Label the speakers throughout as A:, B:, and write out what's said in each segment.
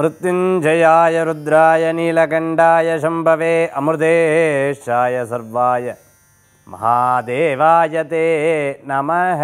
A: मृत्युञ्जयाय रुद्राय नीलकण्ठाय शम्भवे अमृतेशाय सर्वाय மகாதேவாய தே நமஹ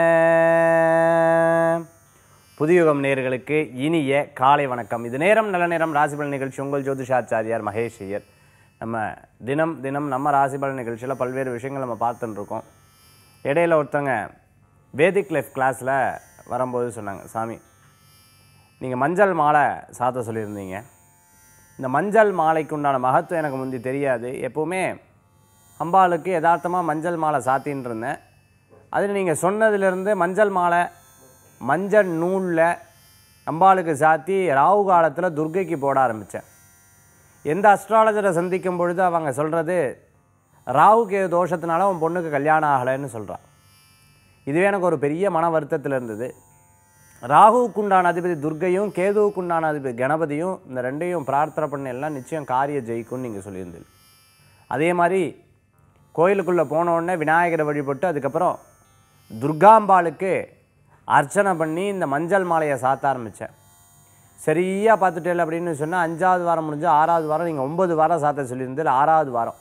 A: புதியுகம் நேர்களுக்கு இனிய காலை வணக்கம் இது நேரம் நல்ல நேரம் ராசிபலன் நிகழ்ச்சி உங்கள் ஜோதிஷாச்சாரியார் மகேஷ் ஐயர் நம்ம தினம் தினம் நம்ம ராசிபலன் நிகழ்ச்சியில் பல்வேறு விஷயங்கள் நம்ம பார்த்துட்டு இருக்கோம் இடையில ஒருத்தங்க வேதிக் லைஃப் கிளாஸில் வரும்போது சொன்னாங்க சாமி நீங்கள் மஞ்சள் மாலை சாத்த சொல்லியிருந்தீங்க இந்த மஞ்சள் மாலைக்கு உண்டான மகத்துவம் எனக்கு முந்தி தெரியாது எப்போவுமே அம்பாளுக்கு யதார்த்தமாக மஞ்சள் மாலை சாத்தின்னு இருந்தேன் அதில் நீங்கள் சொன்னதுலேருந்து மஞ்சள் மாலை மஞ்சள் நூலில் அம்பாளுக்கு சாத்தி ராகு காலத்தில் துர்க்கைக்கு போட ஆரம்பித்தேன் எந்த அஸ்ட்ராலஜரை சந்திக்கும் பொழுது அவங்க சொல்கிறது ராகுக்கு தோஷத்தினால உன் பொண்ணுக்கு கல்யாணம் ஆகலைன்னு சொல்கிறான் இதுவே எனக்கு ஒரு பெரிய மன வருத்தத்தில் இருந்தது ராகுவுக்குண்டான அதிபதி துர்க்கையும் கேதுவுக்குண்டான அதிபதி கணபதியும் இந்த ரெண்டையும் பிரார்த்தனை பண்ண எல்லாம் நிச்சயம் காரிய ஜெயிக்கும்னு நீங்கள் சொல்லியிருந்தீங்க அதே மாதிரி கோயிலுக்குள்ளே போன உடனே விநாயகரை வழிபட்டு அதுக்கப்புறம் துர்காம்பாளுக்கு அர்ச்சனை பண்ணி இந்த மஞ்சள் மாலையை சாத்த ஆரம்பித்தேன் சரியாக பார்த்துட்டேன் அப்படின்னு சொன்னால் அஞ்சாவது வாரம் முடிஞ்சு ஆறாவது வாரம் நீங்கள் ஒன்பது வாரம் சாத்த சொல்லியிருந்தது ஆறாவது வாரம்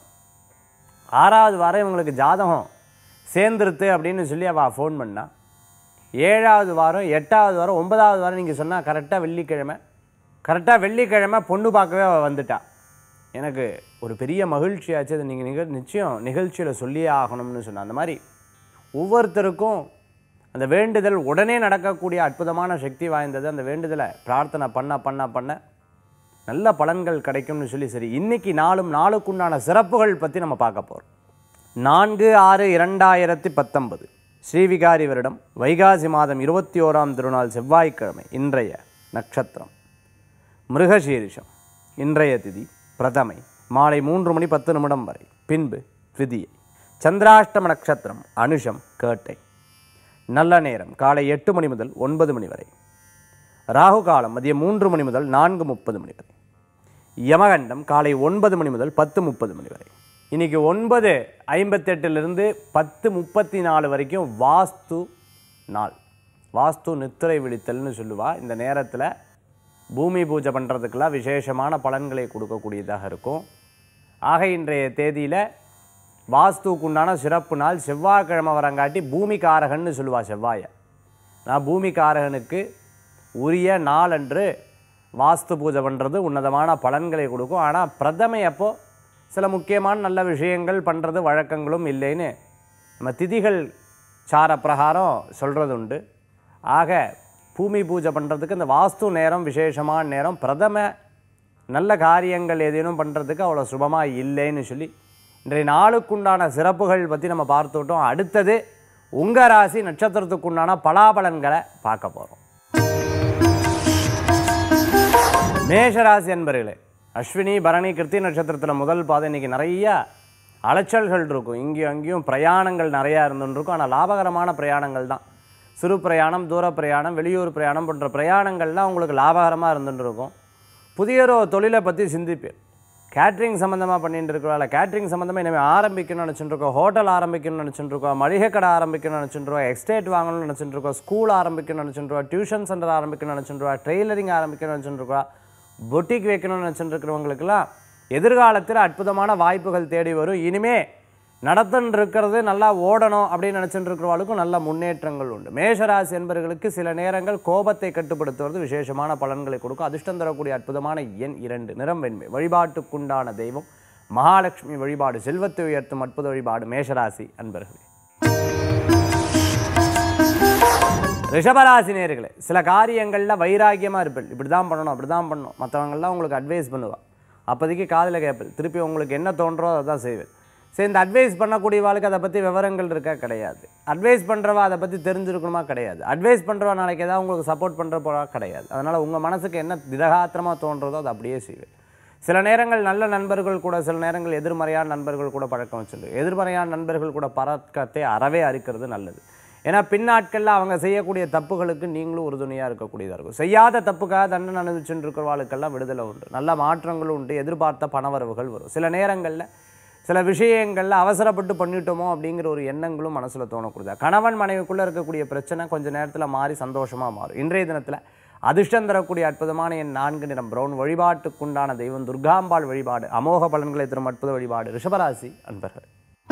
A: ஆறாவது வாரம் இவங்களுக்கு ஜாதகம் சேர்ந்துருத்து அப்படின்னு சொல்லி அவள் ஃபோன் பண்ணா ஏழாவது வாரம் எட்டாவது வாரம் ஒன்பதாவது வாரம் நீங்கள் சொன்னால் கரெக்டாக வெள்ளிக்கிழமை கரெக்டாக வெள்ளிக்கிழமை பொண்ணு பார்க்கவே அவள் வந்துட்டா எனக்கு ஒரு பெரிய மகிழ்ச்சியாச்சு அதை நீங்கள் நிகழ் நிச்சயம் நிகழ்ச்சியில் சொல்லியே ஆகணும்னு சொன்னேன் அந்த மாதிரி ஒவ்வொருத்தருக்கும் அந்த வேண்டுதல் உடனே நடக்கக்கூடிய அற்புதமான சக்தி வாய்ந்தது அந்த வேண்டுதலை பிரார்த்தனை பண்ண பண்ண பண்ண நல்ல பலன்கள் கிடைக்கும்னு சொல்லி சரி இன்னைக்கு நாளும் நாளுக்குண்டான சிறப்புகள் பற்றி நம்ம பார்க்க போகிறோம் நான்கு ஆறு இரண்டாயிரத்தி பத்தொன்பது ஸ்ரீவிகாரி வருடம் வைகாசி மாதம் இருபத்தி ஓராம் திருநாள் செவ்வாய்க்கிழமை இன்றைய நட்சத்திரம் மிருகசீரிஷம் இன்றைய திதி பிரதமை மாலை மூன்று மணி பத்து நிமிடம் வரை பின்பு விதியை சந்திராஷ்டம நட்சத்திரம் அனுஷம் கேட்டை நல்ல நேரம் காலை எட்டு மணி முதல் ஒன்பது மணி வரை ராகு காலம் மதியம் மூன்று மணி முதல் நான்கு முப்பது மணி வரை யமகண்டம் காலை ஒன்பது மணி முதல் பத்து முப்பது மணி வரை இன்னைக்கு ஒன்பது ஐம்பத்தெட்டுலேருந்து பத்து முப்பத்தி நாலு வரைக்கும் வாஸ்து நாள் வாஸ்து நித்திரை விழித்தல்னு சொல்லுவா இந்த நேரத்தில் பூமி பூஜை பண்ணுறதுக்கெல்லாம் விசேஷமான பலன்களை கொடுக்கக்கூடியதாக இருக்கும் ஆக இன்றைய தேதியில் வாஸ்துக்குண்டான சிறப்பு நாள் செவ்வாய்க்கிழமை வரங்காட்டி பூமிகாரகன்னு சொல்லுவா செவ்வாயை நான் பூமிகாரகனுக்கு உரிய நாள் அன்று வாஸ்து பூஜை பண்ணுறது உன்னதமான பலன்களை கொடுக்கும் ஆனால் பிரதமை அப்போ சில முக்கியமான நல்ல விஷயங்கள் பண்ணுறது வழக்கங்களும் இல்லைன்னு நம்ம திதிகள் சார பிரகாரம் சொல்கிறது உண்டு ஆக பூமி பூஜை பண்ணுறதுக்கு இந்த வாஸ்து நேரம் விசேஷமான நேரம் பிரதம நல்ல காரியங்கள் ஏதேனும் பண்ணுறதுக்கு அவ்வளோ சுபமாக இல்லைன்னு சொல்லி இன்றைய நாளுக்குண்டான சிறப்புகள் பற்றி நம்ம பார்த்துட்டோம் அடுத்தது உங்கள் ராசி நட்சத்திரத்துக்குண்டான பலாபலன்களை பார்க்க போகிறோம் மேஷராசி அன்பர்களே அஸ்வினி பரணி கிருத்தி நட்சத்திரத்தில் முதல் பாதை இன்றைக்கி நிறைய அலைச்சல்கள் இருக்கும் இங்கேயும் அங்கேயும் பிரயாணங்கள் நிறையா இருந்துன்னு இருக்கும் ஆனால் லாபகரமான பிரயாணங்கள் தான் சிறு பிரயாணம் தூர பிரயாணம் வெளியூர் பிரயாணம் போன்ற பிரயாணங்கள்லாம் உங்களுக்கு லாபகரமாக இருந்துட்டு இருக்கும் புதிய ஒரு தொழிலை பற்றி சிந்திப்பேன் கேட்ரிங் சம்மந்தமாக பண்ணிட்டு இருக்கிறோம் கேட்ரிங் சம்மந்தமாக இனிமேல் ஆரம்பிக்கணும்னு நினச்சிட்டு இருக்கோம் ஹோட்டல் ஆரம்பிக்கணும்னு நினச்சிட்டு இருக்கோம் மளிகை கடை ஆரம்பிக்கணும்னு நினச்சிட்டு இருக்கோம் எக்ஸ்டேட் வாங்கணும்னு நினச்சிட்டு இருக்கோம் ஸ்கூல் ஆரம்பிக்கணும்னு நினச்சிட்டு இருக்கோம் டியூஷன் சென்டர் ஆரம்பிக்கணும்னு நினச்சிட்டு இருக்கோம் ட்ரெய்லரிங் ஆரம்பிக்கணும்னு நினச்சிட்டு இருக்கோம் பொட்டிக் வைக்கணும்னு நினச்சிட்டு இருக்கிறவங்களுக்கெல்லாம் எதிர்காலத்தில் அற்புதமான வாய்ப்புகள் தேடி வரும் இனிமே நடத்துன்னு இருக்கிறது நல்லா ஓடணும் அப்படின்னு நினச்சிட்டு இருக்கிறவங்களுக்கும் நல்ல முன்னேற்றங்கள் உண்டு மேஷராசி என்பவர்களுக்கு சில நேரங்கள் கோபத்தை கட்டுப்படுத்துவது விசேஷமான பலன்களை கொடுக்கும் அதிர்ஷ்டம் தரக்கூடிய அற்புதமான எண் இரண்டு நிறம் வெண்மை வழிபாட்டுக்குண்டான தெய்வம் மகாலட்சுமி வழிபாடு செல்வத்தை உயர்த்தும் அற்புத வழிபாடு மேஷராசி அன்பர்களே ரிஷபராசி நேர்களே சில காரியங்களில் வைராக்கியமாக இருப்பேன் இப்படி தான் பண்ணணும் அப்படி தான் பண்ணணும் மற்றவங்கள்லாம் உங்களுக்கு அட்வைஸ் பண்ணுவா அப்போதைக்கு காதில் கேட்பேன் திருப்பி உங்களுக்கு என்ன தோன்றோ அதை தான் செய்வேன் சரி இந்த அட்வைஸ் பண்ணக்கூடியவாளுக்கு அதை பற்றி விவரங்கள் இருக்கா கிடையாது அட்வைஸ் பண்ணுறவா அதை பற்றி தெரிஞ்சிருக்கணுமா கிடையாது அட்வைஸ் பண்ணுறவா நாளைக்கு ஏதாவது உங்களுக்கு சப்போர்ட் பண்ணுற போகிறா கிடையாது அதனால் உங்கள் மனசுக்கு என்ன திடகாத்திரமாக தோன்றதோ அதை அப்படியே செய்வேன் சில நேரங்கள் நல்ல நண்பர்கள் கூட சில நேரங்கள் எதிர்மறையான நண்பர்கள் கூட பழக்கம் வச்சுருக்கு எதிர்மறையான நண்பர்கள் கூட பழக்கத்தை அறவே அறுக்கிறது நல்லது ஏன்னா பின்னாட்களில் அவங்க செய்யக்கூடிய தப்புகளுக்கு நீங்களும் உறுதுணையாக இருக்கக்கூடியதாக இருக்கும் செய்யாத தப்புக்காக தண்டனை அனுபவிச்சுட்டு இருக்கிறவாளுக்கெல்லாம் விடுதலை உண்டு நல்ல மாற்றங்களும் உண்டு எதிர்பார்த்த பணவரவுகள் வரும் சில நேரங்களில் சில விஷயங்களில் அவசரப்பட்டு பண்ணிட்டோமோ அப்படிங்கிற ஒரு எண்ணங்களும் மனசில் தோணக்கூடியதா கணவன் மனைவிக்குள்ளே இருக்கக்கூடிய பிரச்சனை கொஞ்ச நேரத்தில் மாறி சந்தோஷமாக மாறும் இன்றைய தினத்தில் அதிர்ஷ்டம் தரக்கூடிய அற்புதமான என் நான்கு நிறம் பிரவுன் வழிபாட்டுக்குண்டான தெய்வம் துர்காம்பாள் வழிபாடு அமோக பலன்களை தரும் அற்புத வழிபாடு ரிஷபராசி அன்பர்கள்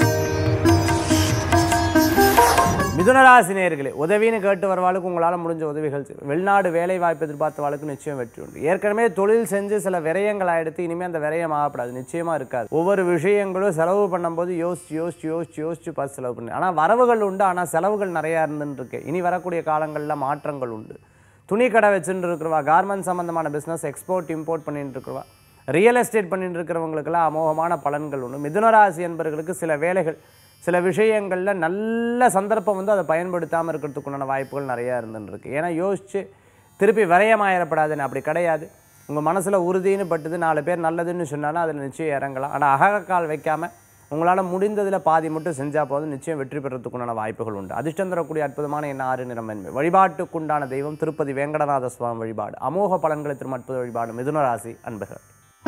A: மிதுனராசி நேயர்களே உதவின்னு கேட்டு வரவாளுக்கு உங்களால் முடிஞ்ச உதவிகள் செய்யும் வெளிநாடு வேலை வாய்ப்பு எதிர்பார்த்தவாளுக்கு நிச்சயம் வெற்றி உண்டு ஏற்கனவே தொழில் செஞ்சு சில விரயங்கள் ஆகிடுத்து இனிமேல் அந்த விரயம் ஆகப்படாது நிச்சயமாக இருக்காது ஒவ்வொரு விஷயங்களும் செலவு பண்ணும்போது யோசிச்சு யோசிச்சு யோசிச்சு யோசிச்சு பார்த்து செலவு பண்ணு ஆனால் வரவுகள் உண்டு ஆனால் செலவுகள் நிறையா இருந்துன்னு இருக்கு இனி வரக்கூடிய காலங்களில் மாற்றங்கள் உண்டு துணி கடை வச்சுட்டு இருக்கிறவா கார்மெண்ட் சம்மந்தமான பிஸ்னஸ் எக்ஸ்போர்ட் இம்போர்ட் பண்ணிட்டு இருக்கிறவா ரியல் எஸ்டேட் பண்ணிட்டு இருக்கிறவங்களுக்கெல்லாம் அமோகமான பலன்கள் உண்டு மிதுனராசி என்பவர்களுக்கு சில வேலைகள் சில விஷயங்களில் நல்ல சந்தர்ப்பம் வந்து அதை பயன்படுத்தாமல் இருக்கிறதுக்குண்டான வாய்ப்புகள் நிறையா இருந்துருக்கு ஏன்னா யோசித்து திருப்பி விரயமாயிடப்படாதுன்னு அப்படி கிடையாது உங்கள் மனசில் உறுதின்னு பட்டுது நாலு பேர் நல்லதுன்னு சொன்னாலும் அதில் நிச்சயம் இறங்கலாம் ஆனால் அகக்கால் வைக்காமல் உங்களால் முடிந்ததில் பாதி மட்டும் செஞ்சால் போதும் நிச்சயம் வெற்றி பெறத்துக்குண்டான வாய்ப்புகள் உண்டு அதிர்ஷ்டம் தரக்கூடிய அற்புதமான என்ன ஆறு நிறம் என்பது வழிபாட்டுக்குண்டான தெய்வம் திருப்பதி வேங்கடநாத சுவாமி வழிபாடு அமோக பலன்களை தரும் அற்புத வழிபாடு மிதுன ராசி அன்பர்கள்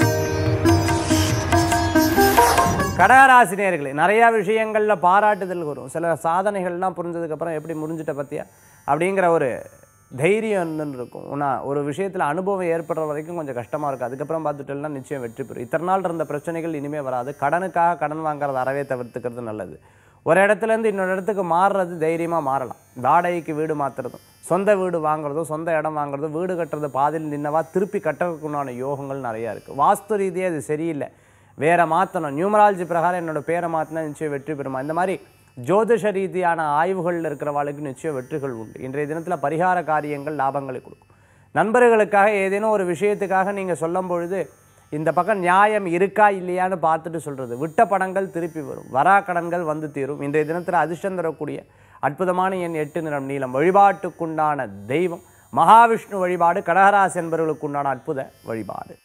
A: கடகராசி நேர்களே நிறையா விஷயங்களில் பாராட்டுதல் வரும் சில சாதனைகள்லாம் புரிஞ்சதுக்கப்புறம் எப்படி முடிஞ்சிட்ட பற்றியா அப்படிங்கிற ஒரு தைரியம் இருந்துன்னு இருக்கும் ஆனால் ஒரு விஷயத்தில் அனுபவம் ஏற்படுற வரைக்கும் கொஞ்சம் கஷ்டமாக இருக்கும் அதுக்கப்புறம் பார்த்துட்டோம்னா நிச்சயம் வெற்றி பெறும் இத்தனை நாள் இருந்த பிரச்சனைகள் இனிமேல் வராது கடனுக்காக கடன் வாங்குறது அறவே தவிர்த்துக்கிறது நல்லது ஒரு இடத்துலேருந்து இன்னொரு இடத்துக்கு மாறுறது தைரியமாக மாறலாம் வாடகைக்கு வீடு மாற்றுறதும் சொந்த வீடு வாங்குறதும் சொந்த இடம் வாங்குறதும் வீடு கட்டுறது பாதியில் நின்னவா திருப்பி கட்டுறதுக்குண்டான யோகங்கள் நிறையா இருக்குது வாஸ்து ரீதியாக இது சரியில்லை வேற மாற்றணும் நியூமராலஜி பிரகாரம் என்னோட பேரை மாற்றினா நிச்சயம் வெற்றி பெறுமா இந்த மாதிரி ஜோதிஷ ரீதியான ஆய்வுகளில் இருக்கிறவாளுக்கு நிச்சயம் வெற்றிகள் உண்டு இன்றைய தினத்தில் பரிகார காரியங்கள் லாபங்களை கொடுக்கும் நண்பர்களுக்காக ஏதேனும் ஒரு விஷயத்துக்காக நீங்கள் சொல்லும் பொழுது இந்த பக்கம் நியாயம் இருக்கா இல்லையான்னு பார்த்துட்டு சொல்கிறது விட்ட படங்கள் திருப்பி வரும் வரா கடன்கள் வந்து தீரும் இன்றைய தினத்தில் அதிர்ஷ்டம் தரக்கூடிய அற்புதமான என் எட்டு நிறம் நீளம் வழிபாட்டுக்குண்டான தெய்வம் மகாவிஷ்ணு வழிபாடு கடகராசி என்பவர்களுக்குண்டான அற்புத வழிபாடு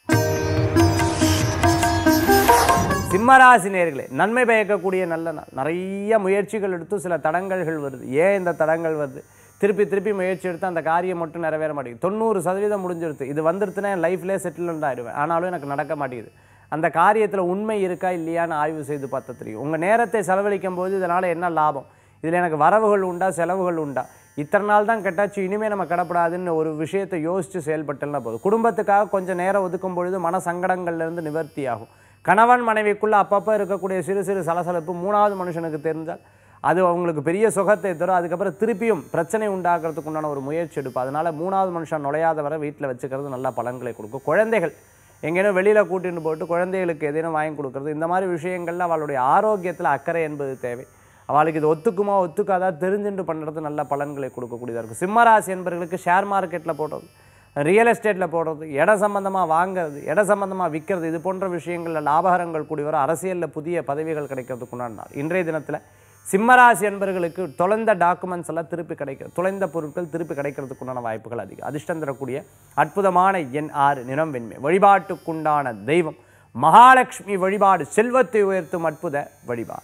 A: சிம்மராசி நேர்களே நன்மை பயக்கக்கூடிய நல்ல நாள் நிறைய முயற்சிகள் எடுத்து சில தடங்கல்கள் வருது ஏன் இந்த தடங்கள் வருது திருப்பி திருப்பி முயற்சி எடுத்து அந்த காரியம் மட்டும் நிறைவேற மாட்டேங்குது தொண்ணூறு சதவீதம் முடிஞ்சிருது இது வந்துருச்சுன்னா என் லைஃப்லேயே செட்டில்மெண்ட் ஆயிடுவேன் ஆனாலும் எனக்கு நடக்க மாட்டேங்குது அந்த காரியத்தில் உண்மை இருக்கா இல்லையான்னு ஆய்வு செய்து பார்த்தா தெரியும் உங்கள் நேரத்தை செலவழிக்கும் போது இதனால் என்ன லாபம் இதில் எனக்கு வரவுகள் உண்டா செலவுகள் உண்டா இத்தனை நாள் தான் கெட்டாச்சு இனிமேல் நம்ம கிடப்படாதுன்னு ஒரு விஷயத்தை யோசித்து செயல்பட்டேன்னா போதும் குடும்பத்துக்காக கொஞ்சம் நேரம் ஒதுக்கும் பொழுது மன சங்கடங்கள்லேருந்து நிவர்த்தி ஆகும் கணவன் மனைவிக்குள்ளே அப்பப்போ இருக்கக்கூடிய சிறு சிறு சலசலப்பு மூணாவது மனுஷனுக்கு தெரிஞ்சால் அது அவங்களுக்கு பெரிய சுகத்தை தரும் அதுக்கப்புறம் திருப்பியும் பிரச்சனை உண்டாக்குறதுக்கு உண்டான ஒரு முயற்சி எடுப்பு அதனால் மூணாவது மனுஷன் நுழையாத வரை வீட்டில் வச்சுக்கிறது நல்ல பலன்களை கொடுக்கும் குழந்தைகள் எங்கேனும் வெளியில் கூட்டிட்டு போட்டு குழந்தைகளுக்கு எதேனும் வாங்கி கொடுக்குறது இந்த மாதிரி விஷயங்கள்ல அவளுடைய ஆரோக்கியத்தில் அக்கறை என்பது தேவை அவளுக்கு இது ஒத்துக்குமா ஒத்துக்காதா தெரிஞ்சுட்டு பண்ணுறது நல்ல பலன்களை கொடுக்கக்கூடியதாக இருக்கும் சிம்மராசி என்பவர்களுக்கு ஷேர் மார்க்கெட்டில் போடுறது ரியல் எஸ்டேட்டில் போடுறது இட சம்பந்தமாக வாங்குறது இட சம்பந்தமாக விற்கிறது இது போன்ற விஷயங்களில் லாபகரங்கள் கூடி வர அரசியலில் புதிய பதவிகள் கிடைக்கிறதுக்குண்டான நாள் இன்றைய தினத்தில் சிம்மராசி என்பவர்களுக்கு தொலைந்த டாக்குமெண்ட்ஸ் எல்லாம் திருப்பி கிடைக்கும் தொலைந்த பொருட்கள் திருப்பி கிடைக்கிறதுக்குண்டான வாய்ப்புகள் அதிகம் அதிர்ஷ்டம் தரக்கூடிய அற்புதமான எண் ஆறு நிறம் வெண்மை வழிபாட்டுக்குண்டான தெய்வம் மகாலட்சுமி வழிபாடு செல்வத்தை உயர்த்தும் அற்புத வழிபாடு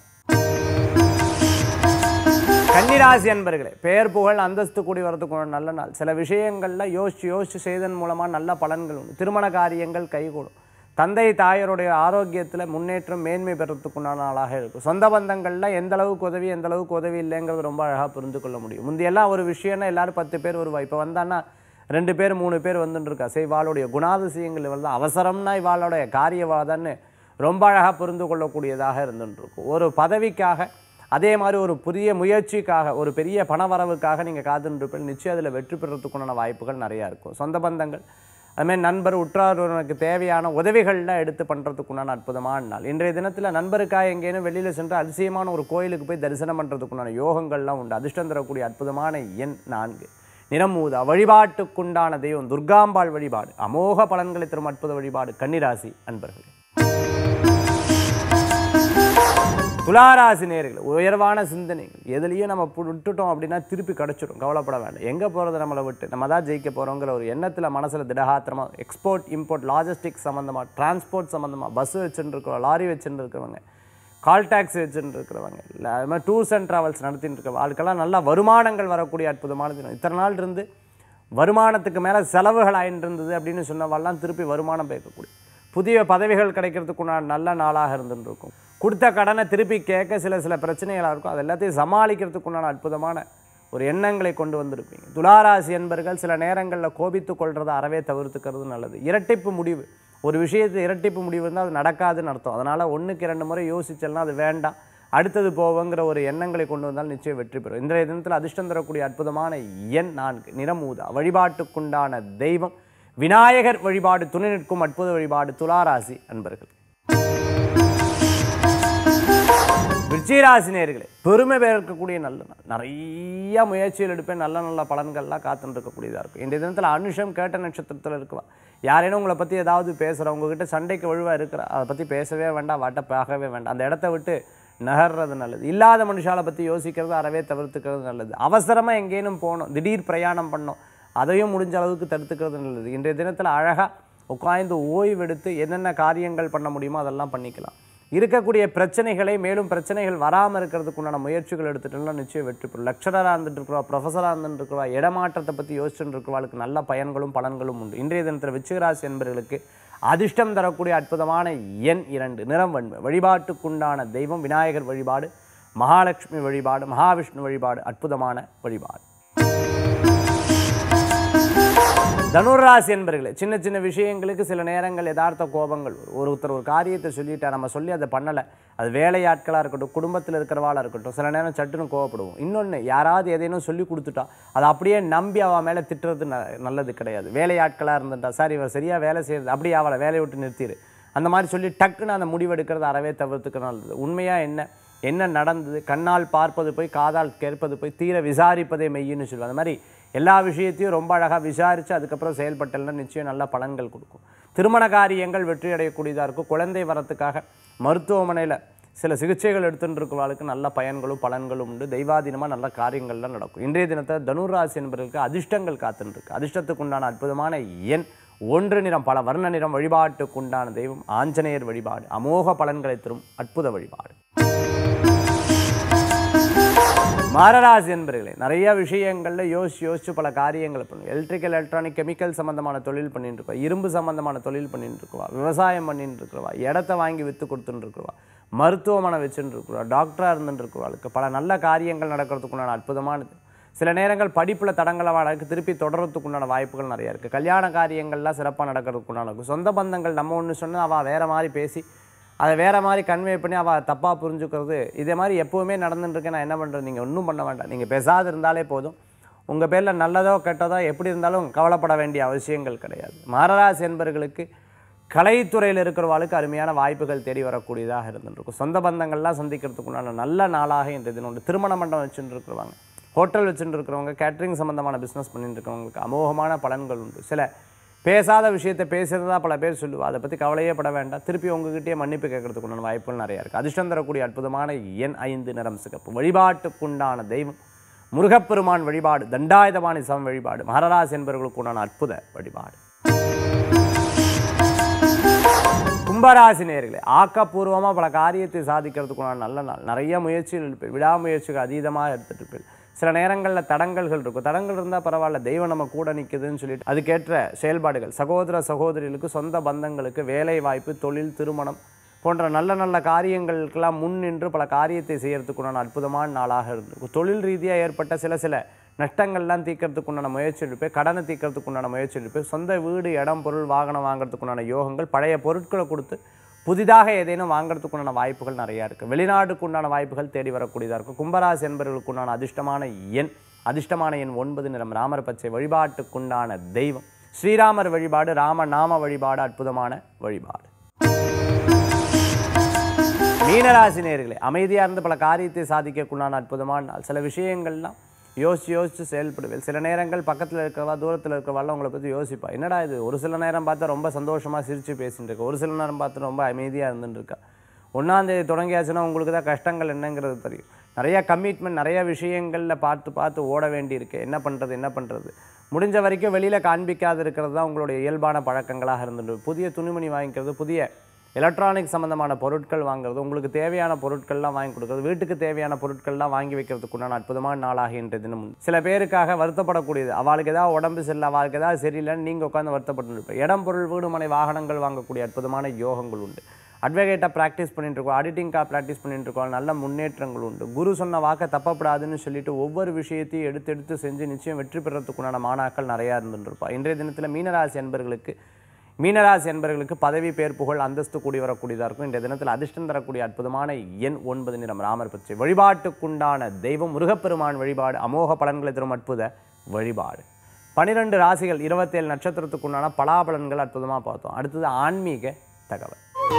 A: கன்னிராசி அன்பர்களே பெயர் புகழ் அந்தஸ்து கூடி வரதுக்கு ஒரு நல்ல நாள் சில விஷயங்களில் யோசிச்சு யோசிச்சு செய்தன் மூலமாக நல்ல பலன்கள் உண்டு திருமண காரியங்கள் கைகூடும் தந்தை தாயருடைய ஆரோக்கியத்தில் முன்னேற்றம் மேன்மை பெறத்துக்குண்டான நாளாக இருக்கும் சொந்த பந்தங்களில் எந்த அளவுக்கு உதவி எந்த அளவுக்கு உதவி இல்லைங்கிறது ரொம்ப அழகாக புரிந்து கொள்ள முடியும் முந்தையெல்லாம் ஒரு விஷயம்னா எல்லாரும் பத்து பேர் வருவா இப்போ வந்தான்னா ரெண்டு பேர் மூணு பேர் வந்துட்டு இருக்கா சரி இவாளுடைய குணாதிசயங்கள் இவள் தான் அவசரம்னா இவாளுடைய காரியவாதன்னு ரொம்ப அழகாக புரிந்து கொள்ளக்கூடியதாக இருந்துட்டு இருக்கும் ஒரு பதவிக்காக அதே மாதிரி ஒரு புதிய முயற்சிக்காக ஒரு பெரிய பணவரவுக்காக நீங்கள் காத்துருப்பீங்க நிச்சயம் அதில் வெற்றி பெறத்துக்குண்டான வாய்ப்புகள் நிறையா இருக்கும் சொந்த பந்தங்கள் அதுமாதிரி நண்பர் உற்றார் உறவினருக்கு தேவையான உதவிகள்லாம் எடுத்து பண்ணுறதுக்குண்டான அற்புதமான நாள் இன்றைய தினத்தில் நண்பருக்காக எங்கேனும் வெளியில் சென்று அதிசயமான ஒரு கோயிலுக்கு போய் தரிசனம் பண்ணுறதுக்குண்டான யோகங்கள்லாம் உண்டு அதிர்ஷ்டம் தரக்கூடிய அற்புதமான எண் நான்கு நிறமூதா வழிபாட்டுக்குண்டான தெய்வம் துர்காம்பாள் வழிபாடு அமோக பலன்களை தரும் அற்புத வழிபாடு கன்னிராசி அன்பர்கள் துளாராசி நேர்கள் உயர்வான சிந்தனைகள் எதுலேயும் நம்ம பு- விட்டுட்டோம் அப்படின்னா திருப்பி கிடச்சிடும் கவலைப்பட வேண்டாம் எங்கே போகிறது நம்மளை விட்டு நம்ம தான் ஜெயிக்க போகிறோங்கிற ஒரு எண்ணத்தில் மனசில் திடகாத்திரமாக எக்ஸ்போர்ட் இம்போர்ட் லாஜிஸ்டிக்ஸ் சம்மந்தமாக டிரான்ஸ்போர்ட் சம்மந்தமாக பஸ் வச்சுட்டு இருக்கிறோம் லாரி வச்சுட்டு இருக்கிறவங்க கால் டாக்ஸி வச்சுட்டு இருக்கிறவங்க இல்லை அது மாதிரி டூர்ஸ் அண்ட் ட்ராவல்ஸ் நடத்திட்டு இருக்க ஆளுக்கெல்லாம் நல்ல வருமானங்கள் வரக்கூடிய அற்புதமான தினம் இத்தனை நாள் இருந்து வருமானத்துக்கு மேலே செலவுகள் ஆயிட்டு இருந்தது அப்படின்னு சொன்னவாள்லாம் திருப்பி வருமானம் பேக்கக்கூடிய புதிய பதவிகள் கிடைக்கிறதுக்குண்டான நல்ல நாளாக இருந்துட்டு இருக்கும் கொடுத்த கடனை திருப்பி கேட்க சில சில பிரச்சனைகளாக இருக்கும் அது எல்லாத்தையும் சமாளிக்கிறதுக்குண்டான அற்புதமான ஒரு எண்ணங்களை கொண்டு வந்திருப்பீங்க துளாராசி என்பர்கள் சில நேரங்களில் கோபித்து கொள்றதை அறவே தவிர்த்துக்கிறது நல்லது இரட்டிப்பு முடிவு ஒரு விஷயத்தை இரட்டிப்பு முடிவு இருந்தால் அது நடக்காதுன்னு அர்த்தம் அதனால் ஒன்றுக்கு இரண்டு முறை யோசிச்சல்னா அது வேண்டாம் அடுத்தது போவங்கிற ஒரு எண்ணங்களை கொண்டு வந்தால் நிச்சயம் வெற்றி பெறும் இன்றைய தினத்தில் அதிர்ஷ்டம் தரக்கூடிய அற்புதமான எண் நான்கு நிறமூதா வழிபாட்டுக்குண்டான தெய்வம் விநாயகர் வழிபாடு துணை நிற்கும் அற்புத வழிபாடு துளாராசி அன்பர்கள் விருச்சிகராசி நேர்களே பெருமை பெயர்க்கக்கூடிய நல்ல நாள் நிறைய முயற்சிகள் எடுப்பேன் நல்ல நல்ல பலன்கள்லாம் காத்துட்டு இருக்கக்கூடியதாக இருக்கும் இன்றைய தினத்தில் அனுஷம் கேட்ட நட்சத்திரத்தில் இருக்குவா யாரேனும் உங்களை பற்றி ஏதாவது பேசுகிறா உங்ககிட்ட சண்டைக்கு வலுவாக இருக்கிற அதை பற்றி பேசவே வேண்டாம் வாட்ட பார்க்கவே வேண்டாம் அந்த இடத்த விட்டு நகர்றது நல்லது இல்லாத மனுஷாலை பற்றி யோசிக்கிறது அறவே தவிர்த்துக்கிறது நல்லது அவசரமாக எங்கேனும் போகணும் திடீர் பிரயாணம் பண்ணோம் அதையும் முடிஞ்ச அளவுக்கு தடுத்துக்கிறது நல்லது இன்றைய தினத்தில் அழகாக உட்கார்ந்து ஓய்வெடுத்து என்னென்ன காரியங்கள் பண்ண முடியுமோ அதெல்லாம் பண்ணிக்கலாம் இருக்கக்கூடிய பிரச்சனைகளை மேலும் பிரச்சனைகள் வராமல் இருக்கிறதுக்கு உண்டான முயற்சிகள் எடுத்துட்டோம்னா நிச்சயம் வெற்றி பெறும் லெக்சரராக இருந்துட்டு இருக்கிறவா ப்ரொஃபஸராக இருந்துட்டு இருக்கிறவா இடமாற்றத்தை பற்றி யோசிச்சுட்டு இருக்கிறவாளுக்கு நல்ல பயன்களும் பலன்களும் உண்டு இன்றைய தினத்தில் விச்சிகராசி என்பவர்களுக்கு அதிர்ஷ்டம் தரக்கூடிய அற்புதமான எண் இரண்டு நிறம் வன்மை வழிபாட்டுக்குண்டான தெய்வம் விநாயகர் வழிபாடு மகாலட்சுமி வழிபாடு மகாவிஷ்ணு வழிபாடு அற்புதமான வழிபாடு தனுராசி என்பர்களே சின்ன சின்ன விஷயங்களுக்கு சில நேரங்கள் யதார்த்த கோபங்கள் வரும். ஒருத்தர் ஒரு காரியத்தை சொல்லிட்டா நம்ம சொல்லி அதை பண்ணலை அது வேலையாட்களாக இருக்கட்டும் குடும்பத்தில் இருக்கிறவாளாக இருக்கட்டும் சில நேரம் சட்டுன்னு கோவப்படுவோம் இன்னொன்று யாராவது எதையும் சொல்லி கொடுத்துட்டா அதை அப்படியே நம்பி அவன் மேலே திட்டுறது ந நல்லது கிடையாது வேலையாட்களாக இருந்துட்டா சார் இவர் சரியாக வேலை செய்யறது அப்படியே அவளை வேலையை விட்டு நிறுத்திடு அந்த மாதிரி சொல்லி டக்குன்னு அந்த முடிவெடுக்கிறது அறவே தவிர்த்துக்க நல்லது உண்மையாக என்ன என்ன நடந்தது கண்ணால் பார்ப்பது போய் காதால் கேட்பது போய் தீர விசாரிப்பதே மெய்யின்னு சொல்லுவாங்க அந்த மாதிரி எல்லா விஷயத்தையும் ரொம்ப அழகாக விசாரித்து அதுக்கப்புறம் செயல்பட்டல்னா நிச்சயம் நல்ல பலன்கள் கொடுக்கும் திருமண காரியங்கள் வெற்றி அடையக்கூடியதாக இருக்கும் குழந்தை வரத்துக்காக மருத்துவமனையில் சில சிகிச்சைகள் எடுத்துட்டு இருக்கிறவர்களுக்கு நல்ல பயன்களும் பலன்களும் உண்டு தெய்வாதீனமாக நல்ல காரியங்கள்லாம் நடக்கும் இன்றைய தினத்தை தனுராசி என்பவர்களுக்கு அதிர்ஷ்டங்கள் காத்துன்னு இருக்கு அதிர்ஷ்டத்துக்கு உண்டான அற்புதமான எண் ஒன்று நிறம் பல வர்ண நிறம் வழிபாட்டுக்குண்டான தெய்வம் ஆஞ்சநேயர் வழிபாடு அமோக பலன்களை தரும் அற்புத வழிபாடு மாரராசி என்பர்களே நிறைய விஷயங்களில் யோசிச்சு யோசிச்சு பல காரியங்களை பண்ணுவோம் எலக்ட்ரிக்கல் எலக்ட்ரானிக் கெமிக்கல் சம்மந்தமான தொழில் பண்ணிட்டு இருக்கோம் இரும்பு சம்மந்தமான தொழில் பண்ணிட்டு இருக்கவா விவசாயம் பண்ணிட்டு இருக்கிறவா இடத்த வாங்கி விற்று கொடுத்துட்டு இருக்கிறவா மருத்துவமனை வச்சுட்டு இருக்கிறவா டாக்டராக இருந்துட்டு இருக்கிறவாளுக்கு பல நல்ல காரியங்கள் நடக்கிறதுக்குண்டான அற்புதமானது சில நேரங்கள் படிப்பில் தடங்களவாளுக்கு திருப்பி தொடர்றதுக்குண்டான வாய்ப்புகள் நிறைய இருக்குது கல்யாண காரியங்கள்லாம் சிறப்பாக நடக்கிறதுக்குண்டான இருக்கும் சொந்த பந்தங்கள் நம்ம ஒன்று சொன்னால் அவள் வேறு மாதிரி பேசி அதை வேறு மாதிரி கன்வே பண்ணி அவள் தப்பாக புரிஞ்சுக்கிறது இதே மாதிரி எப்போவுமே நடந்துட்டு இருக்கேன் நான் என்ன பண்ணுறது நீங்கள் ஒன்றும் பண்ண வேண்டாம் நீங்கள் பேசாது இருந்தாலே போதும் உங்கள் பேரில் நல்லதோ கெட்டதோ எப்படி இருந்தாலும் கவலைப்பட வேண்டிய அவசியங்கள் கிடையாது மாரராசி என்பவர்களுக்கு கலைத்துறையில் இருக்கிறவாளுக்கு அருமையான வாய்ப்புகள் தேடி வரக்கூடியதாக இருந்துருக்கும் சொந்த பந்தங்கள்லாம் சந்திக்கிறதுக்குண்டான நல்ல நாளாக இன்றைய தினம் உண்டு திருமண மண்டபம் வச்சுட்டு இருக்கிறவங்க ஹோட்டல் வச்சுட்டு இருக்கிறவங்க கேட்ரிங் சம்மந்தமான பிஸ்னஸ் பண்ணிட்டு இருக்கிறவங்களுக்கு அமோகமான பலன்கள் உண்டு சில பேசாத விஷயத்தை பேசுகிறதா பல பேர் சொல்லுவா அதை பற்றி கவலையே பட வேண்டாம் திருப்பி உங்ககிட்டயே மன்னிப்பு கேட்கறதுக்குண்டான வாய்ப்புகள் நிறையா இருக்குது அதிர்ஷ்டம் தரக்கூடிய அற்புதமான எண் ஐந்து நிறம் சிகப்பு வழிபாட்டுக்குண்டான தெய்வம் முருகப்பெருமான் வழிபாடு தண்டாயுதபாணி சம வழிபாடு மகராசி என்பவர்களுக்கு உண்டான அற்புத வழிபாடு கும்பராசி நேர்களே ஆக்கப்பூர்வமாக பல காரியத்தை சாதிக்கிறதுக்குண்டான நல்ல நாள் நிறைய முயற்சிகள் இருப்பேன் விடாமுயற்சிகள் அதீதமாக எடுத்துட்டு இருப்பேன் சில நேரங்களில் தடங்கல்கள் இருக்கும் தடங்கள் இருந்தால் பரவாயில்ல தெய்வம் நம்ம கூட நிற்குதுன்னு சொல்லிட்டு அதுக்கேற்ற செயல்பாடுகள் சகோதர சகோதரிகளுக்கு சொந்த பந்தங்களுக்கு வேலை வாய்ப்பு தொழில் திருமணம் போன்ற நல்ல நல்ல காரியங்களுக்கெல்லாம் முன் நின்று பல காரியத்தை செய்யறதுக்குண்டான அற்புதமான நாளாக இருந்திருக்கும் தொழில் ரீதியாக ஏற்பட்ட சில சில நஷ்டங்கள்லாம் தீர்க்கறதுக்குண்டான முயற்சி எடுப்பேன் கடனை தீர்க்கறதுக்குண்டான முயற்சி எடுப்பேன் சொந்த வீடு இடம் பொருள் வாகனம் வாங்குறதுக்குண்டான யோகங்கள் பழைய பொருட்களை கொடுத்து புதிதாக ஏதேனும் வாங்குறதுக்குண்டான வாய்ப்புகள் நிறையா இருக்குது வெளிநாட்டுக்குண்டான வாய்ப்புகள் தேடி வரக்கூடியதாக இருக்கும் கும்பராசி என்பவர்களுக்குண்டான அதிர்ஷ்டமான எண் அதிர்ஷ்டமான எண் ஒன்பது நிறம் ராமர் பச்சை வழிபாட்டுக்குண்டான தெய்வம் ஸ்ரீராமர் வழிபாடு ராம நாம வழிபாடு அற்புதமான வழிபாடு மீனராசி நேர்களே அமைதியாக இருந்து பல காரியத்தை சாதிக்கக்குண்டான அற்புதமான நாள் சில விஷயங்கள்லாம் யோசிச்சு யோசிச்சு செயல்படுவேன் சில நேரங்கள் பக்கத்தில் இருக்கிறவா தூரத்தில் இருக்கிறவாள் உங்களை பற்றி யோசிப்பா என்னடா இது ஒரு சில நேரம் பார்த்தா ரொம்ப சந்தோஷமாக சிரித்து பேசிட்டு இருக்கா ஒரு சில நேரம் பார்த்து ரொம்ப அமைதியாக இருந்துட்டு இருக்கா ஒன்றாந்தேதி தொடங்கியாச்சுன்னா உங்களுக்கு தான் கஷ்டங்கள் என்னங்கிறது தெரியும் நிறையா கமிட்மெண்ட் நிறைய விஷயங்களில் பார்த்து பார்த்து ஓட வேண்டியிருக்கு என்ன பண்ணுறது என்ன பண்ணுறது முடிஞ்ச வரைக்கும் வெளியில் காண்பிக்காது இருக்கிறது தான் உங்களுடைய இயல்பான பழக்கங்களாக இருந்துட்டு புதிய துணிமணி வாங்கிக்கிறது புதிய எலக்ட்ரானிக் சம்மந்தமான பொருட்கள் வாங்குறது உங்களுக்கு தேவையான பொருட்கள்லாம் வாங்கி கொடுக்குறது வீட்டுக்கு தேவையான பொருட்கள்லாம் வாங்கி வைக்கிறதுக்குண்டான அற்புதமான நாளாக இன்றைய தினம் உண்டு. சில பேருக்காக வருத்தப்படக்கூடியது அவளுக்கு ஏதாவது உடம்பு சரியில்லை அவளுக்கு ஏதாவது சரியில்லைன்னு நீங்கள் உட்காந்து வருத்தப்பட்டு இருப்பீங்க இடம் பொருள் வீடு மனை வாகனங்கள் வாங்கக்கூடிய அற்புதமான யோகங்கள் உண்டு அட்வொகேட்டாக ப்ராக்டிஸ் பண்ணிட்டு இருக்கோம் ஆடிட்டிங்காக ப்ராக்டிஸ் பண்ணிட்டு இருக்கோம் நல்ல முன்னேற்றங்கள் உண்டு குரு சொன்ன வாக்கை தப்பப்படாதுன்னு சொல்லிட்டு ஒவ்வொரு விஷயத்தையும் எடுத்து எடுத்து செஞ்சு நிச்சயம் வெற்றி பெறத்துக்குண்டான மாணாக்கள் நிறையா இருந்துருப்பா இன்றைய தினத்தில் மீனராசி என்பர்களுக்கு மீனராசி என்பர்களுக்கு பதவி பேர் புகழ் அந்தஸ்து கூடி வரக்கூடியதாக இருக்கும் இன்றைய தினத்தில் அதிர்ஷ்டம் தரக்கூடிய அற்புதமான எண் ஒன்பது நிறம் ராமர் பற்றி வழிபாட்டுக்குண்டான தெய்வம் முருகப்பெருமான் வழிபாடு அமோக பலன்களை தரும் அற்புத வழிபாடு பனிரெண்டு ராசிகள் இருபத்தேழு நட்சத்திரத்துக்குண்டான பலாபலன்கள் அற்புதமாக பார்த்தோம் அடுத்தது ஆன்மீக தகவல்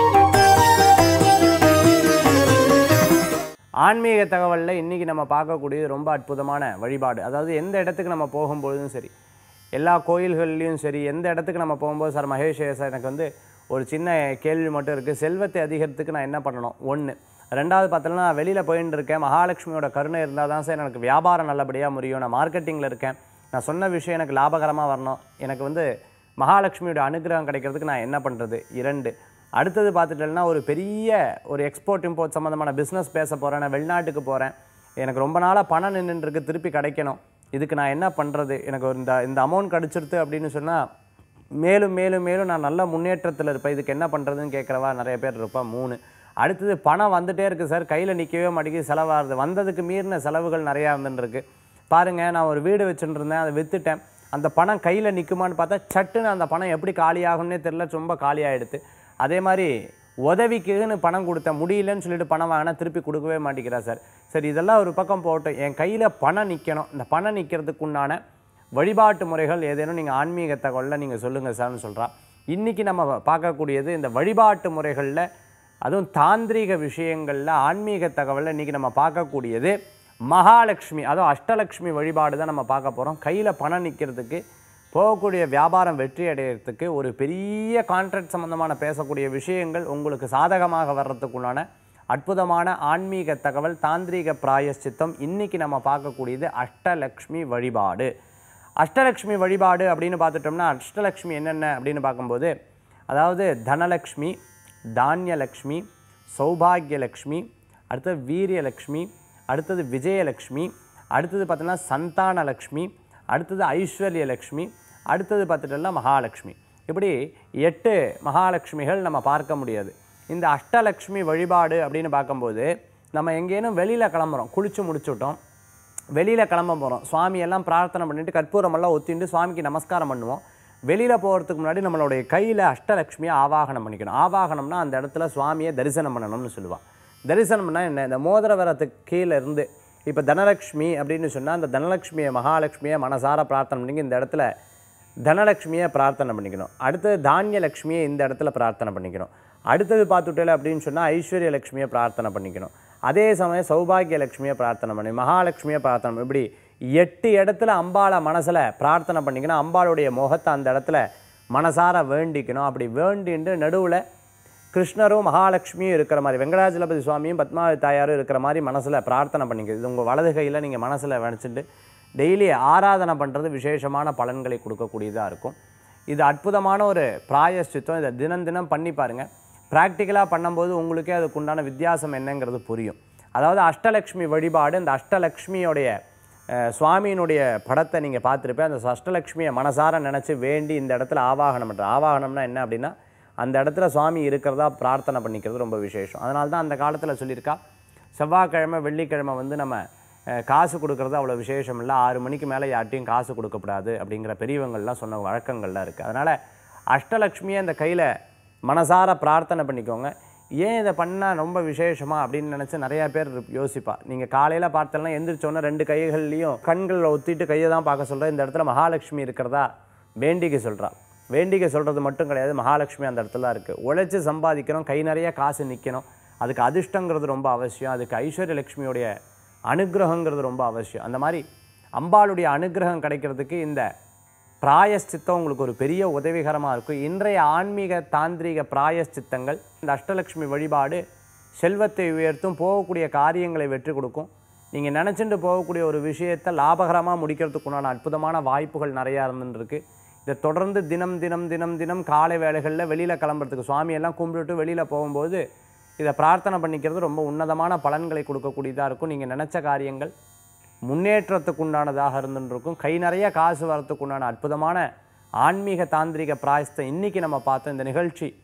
A: ஆன்மீக தகவலில் இன்றைக்கி நம்ம பார்க்கக்கூடியது ரொம்ப அற்புதமான வழிபாடு அதாவது எந்த இடத்துக்கு நம்ம போகும்பொழுதும் சரி எல்லா கோயில்கள்லேயும் சரி எந்த இடத்துக்கு நம்ம போகும்போது சார் மகேஷ் சார் எனக்கு வந்து ஒரு சின்ன கேள்வி மட்டும் இருக்குது செல்வத்தை அதிகரித்துக்கு நான் என்ன பண்ணணும் ஒன்று ரெண்டாவது பார்த்தோன்னா நான் வெளியில் போயின்னு இருக்கேன் மகாலட்சுமியோட கருணை இருந்தால் தான் சார் எனக்கு வியாபாரம் நல்லபடியாக முடியும் நான் மார்க்கெட்டிங்கில் இருக்கேன் நான் சொன்ன விஷயம் எனக்கு லாபகரமாக வரணும் எனக்கு வந்து மகாலட்சுமியோட அனுகிரகம் கிடைக்கிறதுக்கு நான் என்ன பண்ணுறது இரண்டு அடுத்தது பார்த்துட்டேன்னா ஒரு பெரிய ஒரு எக்ஸ்போர்ட் இம்போர்ட் சம்மந்தமான பிஸ்னஸ் பேச போகிறேன் நான் வெளிநாட்டுக்கு போகிறேன் எனக்கு ரொம்ப நாளாக பணம் நின்றுருக்கு திருப்பி கிடைக்கணும் இதுக்கு நான் என்ன பண்ணுறது எனக்கு ஒரு இந்த இந்த அமௌண்ட் கிடச்சிருது அப்படின்னு சொன்னால் மேலும் மேலும் மேலும் நான் நல்ல முன்னேற்றத்தில் இருப்பேன் இதுக்கு என்ன பண்ணுறதுன்னு கேட்குறவா நிறைய பேர் இருப்பா மூணு அடுத்தது பணம் வந்துட்டே இருக்குது சார் கையில் நிற்கவே மாட்டேங்குது செலவாகுது வந்ததுக்கு மீறின செலவுகள் நிறையா இருந்துருக்கு பாருங்கள் நான் ஒரு வீடு வச்சுட்டு இருந்தேன் அதை விற்றுட்டேன் அந்த பணம் கையில் நிற்குமான்னு பார்த்தா சட்டுன்னு அந்த பணம் எப்படி காலியாகும்னே தெரில ரொம்ப காலியாகிடுது அதே மாதிரி உதவிக்குன்னு பணம் கொடுத்தேன் முடியலன்னு சொல்லிட்டு பணம் வாங்கினா திருப்பி கொடுக்கவே மாட்டேங்கிறா சார் சரி இதெல்லாம் ஒரு பக்கம் போகட்டும் என் கையில் பணம் நிற்கணும் இந்த பணம் நிற்கிறதுக்கு உண்டான வழிபாட்டு முறைகள் ஏதேனும் நீங்கள் ஆன்மீக தகவலில் நீங்கள் சொல்லுங்கள் சார்னு சொல்கிறா இன்றைக்கி நம்ம பார்க்கக்கூடியது இந்த வழிபாட்டு முறைகளில் அதுவும் தாந்திரீக விஷயங்களில் ஆன்மீக தகவலில் இன்றைக்கி நம்ம பார்க்கக்கூடியது மகாலட்சுமி அதுவும் அஷ்டலக்ஷ்மி வழிபாடு தான் நம்ம பார்க்க போகிறோம் கையில் பணம் நிற்கிறதுக்கு போகக்கூடிய வியாபாரம் வெற்றி அடையிறதுக்கு ஒரு பெரிய கான்ட்ராக்ட் சம்மந்தமான பேசக்கூடிய விஷயங்கள் உங்களுக்கு சாதகமாக வர்றதுக்குள்ளான அற்புதமான ஆன்மீக தகவல் தாந்திரீக பிராயஷ்சித்தம் இன்னைக்கு நம்ம பார்க்கக்கூடியது அஷ்டலக்ஷ்மி வழிபாடு அஷ்டலக்ஷ்மி வழிபாடு அப்படின்னு பார்த்துட்டோம்னா அஷ்டலக்ஷ்மி என்னென்ன அப்படின்னு பார்க்கும்போது அதாவது தனலக்ஷ்மி தானியலக்ஷ்மி சௌபாகியலக்ஷ்மி அடுத்தது வீரியலக்ஷ்மி அடுத்தது விஜயலக்ஷ்மி அடுத்தது பார்த்தோன்னா சந்தானலக்ஷ்மி அடுத்தது ஐஸ்வர்யலக்ஷ்மி அடுத்தது பார்த்துட்டோம்னா மகாலட்சுமி இப்படி எட்டு மகாலட்சுமிகள் நம்ம பார்க்க முடியாது இந்த அஷ்டலக்ஷ்மி வழிபாடு அப்படின்னு பார்க்கும்போது நம்ம எங்கேனும் வெளியில் கிளம்புறோம் குளிச்சு முடிச்சுட்டோம் வெளியில் கிளம்ப போகிறோம் சுவாமியெல்லாம் பிரார்த்தனை பண்ணிட்டு கற்பூரமெல்லாம் ஒத்திண்டு சுவாமிக்கு நமஸ்காரம் பண்ணுவோம் வெளியில் போகிறதுக்கு முன்னாடி நம்மளுடைய கையில் அஷ்டலக்ஷ்மியை ஆவாகனம் பண்ணிக்கணும் ஆவாகனம்னா அந்த இடத்துல சுவாமியை தரிசனம் பண்ணணும்னு சொல்லுவாள் தரிசனம்னா என்ன இந்த மோதிர வரத்துக்கு கீழே இருந்து இப்போ தனலக்ஷ்மி அப்படின்னு சொன்னால் அந்த தனலக்ஷ்மியை மகாலட்சுமியை மனசார பிரார்த்தனை பண்ணி இந்த இடத்துல தனலக்ஷ்மியை பிரார்த்தனை பண்ணிக்கணும் அடுத்தது தானியலக்ஷ்மியை இந்த இடத்துல பிரார்த்தனை பண்ணிக்கணும் அடுத்தது பார்த்துட்டேல அப்படின்னு சொன்னால் ஐஸ்வர்ய லக்ஷ்மியை பிரார்த்தனை பண்ணிக்கணும் அதே சமயம் சௌபாகிய லக்ஷ்மியை பிரார்த்தனை பண்ணி மகாலட்சுமியை பிரார்த்தனை பண்ணி இப்படி எட்டு இடத்துல அம்பாளை மனசில் பிரார்த்தனை பண்ணிக்கணும் அம்பாளுடைய முகத்தை அந்த இடத்துல மனசார வேண்டிக்கணும் அப்படி வேண்டிட்டு நடுவில் கிருஷ்ணரும் மகாலட்சுமியும் இருக்கிற மாதிரி வெங்கடாஜலபதி சுவாமியும் பத்மாவதி தாயாரும் இருக்கிற மாதிரி மனசில் பிரார்த்தனை பண்ணிக்கிறது இது உங்கள் வலது கையில் நீங்கள் மனசில் நினச்சிட்டு டெய்லி ஆராதனை பண்ணுறது விசேஷமான பலன்களை கொடுக்கக்கூடியதாக இருக்கும் இது அற்புதமான ஒரு பிராயஷ்சித்தம் இதை தினம் தினம் பண்ணி பாருங்கள் ப்ராக்டிக்கலாக பண்ணும்போது உங்களுக்கே அதுக்குண்டான வித்தியாசம் என்னங்கிறது புரியும் அதாவது அஷ்டலக்ஷ்மி வழிபாடு இந்த அஷ்டலக்ஷ்மியோடைய அஹ், சுவாமியினுடைய படத்தை நீங்கள் பார்த்துருப்பேன் அந்த அஷ்டலக்ஷ்மியை மனசார நினச்சி வேண்டி இந்த இடத்துல ஆவாகனம் பண்ணுற ஆவாகனம்னா என்ன அப்படின்னா அந்த இடத்துல சுவாமி இருக்கிறதா பிரார்த்தனை பண்ணிக்கிறது ரொம்ப விசேஷம் அதனால தான் அந்த காலத்தில் சொல்லியிருக்கா செவ்வாய்க்கிழமை வெள்ளிக்கிழமை வந்து நம்ம அஹ், காசு கொடுக்கறது அவ்வளோ விசேஷம் இல்லை ஆறு மணிக்கு மேலே யார்ட்டையும் காசு கொடுக்கக்கூடாது அப்படிங்கிற பெரியவங்கள்லாம் சொன்ன வழக்கங்கள்லாம் இருக்குது அதனால் அஷ்டலக்ஷ்மியை அந்த கையில் மனசார பிரார்த்தனை பண்ணிக்கோங்க ஏன் இதை பண்ணால் ரொம்ப விசேஷமா அப்படின்னு நினச்சி நிறையா பேர் யோசிப்பா நீங்கள் காலையில் பார்த்தோன்னா எந்திரிச்சோன்னே ரெண்டு கைகள்லையும் கண்களில் ஒத்திட்டு கையை தான் பார்க்க சொல்கிறேன் இந்த இடத்துல மகாலட்சுமி இருக்கிறதா வேண்டிக்க சொல்கிறா வேண்டிக்க சொல்கிறது மட்டும் கிடையாது மகாலட்சுமி அந்த இடத்துல இருக்குது உழைச்சி சம்பாதிக்கணும் கை நிறைய காசு நிற்கணும் அதுக்கு அதிர்ஷ்டங்கிறது ரொம்ப அவசியம் அதுக்கு ஐஸ்வர்ய லட்சுமியோடைய அனுகிரகங்கிறது ரொம்ப அவசியம் அந்த மாதிரி அம்பாளுடைய அனுகிரகம் கிடைக்கிறதுக்கு இந்த பிராயஷ்சித்தம் உங்களுக்கு ஒரு பெரிய உதவிகரமாக இருக்கும் இன்றைய ஆன்மீக தாந்திரீக பிராயஷ்சித்தங்கள் இந்த அஷ்டலக்ஷ்மி வழிபாடு செல்வத்தை உயர்த்தும் போகக்கூடிய காரியங்களை வெற்றி கொடுக்கும் நீங்கள் நினச்சிட்டு போகக்கூடிய ஒரு விஷயத்தை லாபகரமாக முடிக்கிறதுக்குண்டான அற்புதமான வாய்ப்புகள் நிறையா இருந்துருக்கு இதை தொடர்ந்து தினம் தினம் தினம் தினம் காலை வேளைகளில் வெளியில் கிளம்புறதுக்கு சுவாமியெல்லாம் கும்பிட்டுட்டு வெளியில் போகும்போது இதை பிரார்த்தனை பண்ணிக்கிறது ரொம்ப உன்னதமான பலன்களை கொடுக்கக்கூடியதாக இருக்கும் நீங்கள் நினச்ச காரியங்கள் முன்னேற்றத்துக்கு உண்டானதாக இருந்துருக்கும் கை நிறைய காசு வரத்துக்கு உண்டான அற்புதமான ஆன்மீக தாந்திரிக பிராயஸ்தை இன்னைக்கு நம்ம பார்த்தோம் இந்த நிகழ்ச்சி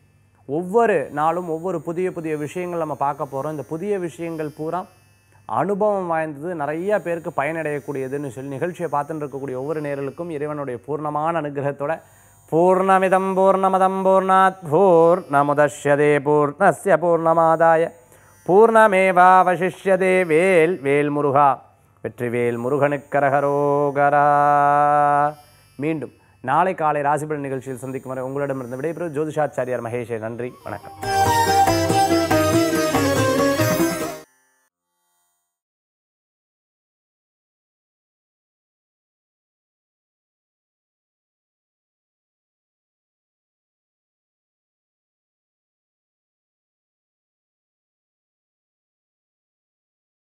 A: ஒவ்வொரு நாளும் ஒவ்வொரு புதிய புதிய விஷயங்கள் நம்ம பார்க்க போகிறோம் இந்த புதிய விஷயங்கள் பூரா அனுபவம் வாய்ந்தது நிறைய பேருக்கு பயனடையக்கூடியதுன்னு சொல்லி நிகழ்ச்சியை பார்த்துட்டு இருக்கக்கூடிய ஒவ்வொரு நேரலுக்கும் இறைவனுடைய பூர்ணமான அனுகிரகத்தோட பூர்ணமிதம் பூர்ணமதம் பூர்ணாத் பூர்ணமுதஷ்யதே பூர்ணஸ்ய பூர்ணமாதாய பூர்ணமேவாவசிஷ்யதே வேல் வேல் முருகா வெற்றிவேல் முருகனுக்கரகரோகரா மீண்டும் நாளை காலை ராசிபலன் நிகழ்ச்சியில் சந்திக்கும் வரை உங்களிடமிருந்து விடைபெறும் ஜோதிஷாச்சாரியார் மகேஷே நன்றி வணக்கம்